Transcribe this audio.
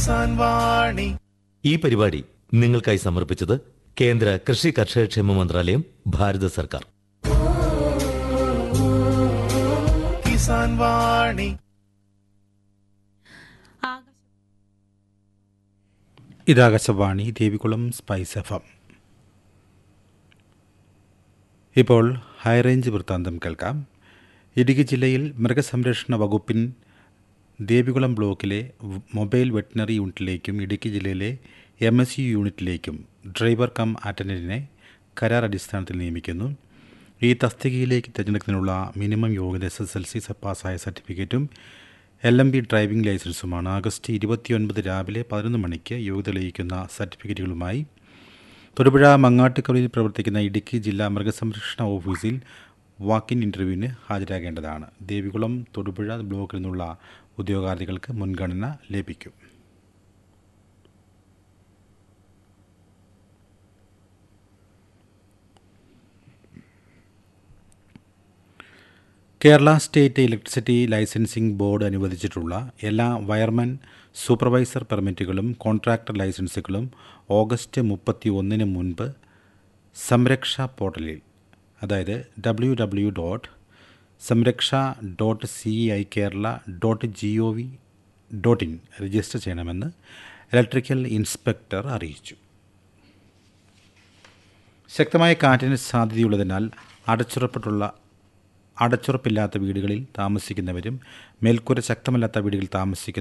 കിസാൻ വാണി ഈ പരിപാടി നിങ്ങൾക്കായി സമർപ്പിച്ചത് കേന്ദ്ര കൃഷി കർഷകക്ഷേമ മന്ത്രാലയം ഭാരത സർക്കാർ കിസാൻ വാണി ഇതാകാശവാണി ദേവികുളം സ്പൈസ് എഫ് എം ഇപ്പോൾ ഹൈറേഞ്ച് വൃത്താന്തം കേൾക്കാം ഇടുക്കി ജില്ലയിൽ മൃഗസംരക്ഷണ വകുപ്പിൻ ദേവികുളം ബ്ലോക്കിലെ വ് മൊബൈൽ വെറ്റിനറി യൂണിറ്റിലേക്കും ഇടുക്കി ജില്ലയിലെ എം എസ് യു യൂണിറ്റിലേക്കും ഡ്രൈവർ കം അറ്റൻഡൻറ്റിനെ കരാർ അടിസ്ഥാനത്തിൽ നിയമിക്കുന്നു ഈ തസ്തികയിലേക്ക് തിരഞ്ഞെടുക്കുന്നതിനുള്ള മിനിമം യോഗ്യത എസ് എസ് എൽ സി പാസ്സായ സർട്ടിഫിക്കറ്റും എൽ എം ബി ഡ്രൈവിംഗ് ലൈസൻസുമാണ് ആഗസ്റ്റ് ഇരുപത്തിയൊൻപത് രാവിലെ പതിനൊന്ന് മണിക്ക് യോഗ്യത തെളിയിക്കുന്ന സർട്ടിഫിക്കറ്റുകളുമായി തൊടുപുഴ മങ്ങാട്ടുകവലിൽ പ്രവർത്തിക്കുന്ന ഇടുക്കി ജില്ലാ മൃഗസംരക്ഷണ ഓഫീസിൽ വാക്കിൻ ഇൻ്റർവ്യൂവിന് ഹാജരാകേണ്ടതാണ് ദേവികുളം തൊടുപുഴ ബ്ലോക്കിൽ നിന്നുള്ള ഉദ്യോഗാർത്ഥികൾക്ക് മുൻഗണന ലഭിക്കും Kerala State Electricity Licensing Board അനുവദിച്ചിട്ടുള്ള എല്ലാ വയർമാൻ സൂപ്പർവൈസർ പെർമിറ്റുകളും കോൺട്രാക്ടർ ലൈസൻസുകളും ഓഗസ്റ്റ് മുപ്പത്തി ഒന്നിന് മുൻപ് സംരക്ഷ പോർട്ടലിൽ അതായത് W W dot Samraksha dot C I Kerala dot G O V dot in register ചെയ്യണമെന്ന് ഇലക്ട്രിക്കൽ ഇൻസ്പെക്ടർ അറിയിച്ചു ശക്തമായ കാറ്റിന് സാധ്യതയുള്ളതിനാൽ അടച്ചുറപ്പിട്ടുള്ള അടച്ചുറപ്പില്ലാത്ത വീടുകളിൽ താമസിക്കുന്നവരും മേൽക്കൂര ശക്തമല്ലാത്ത വീടുകളിൽ താമസിക്കുന്ന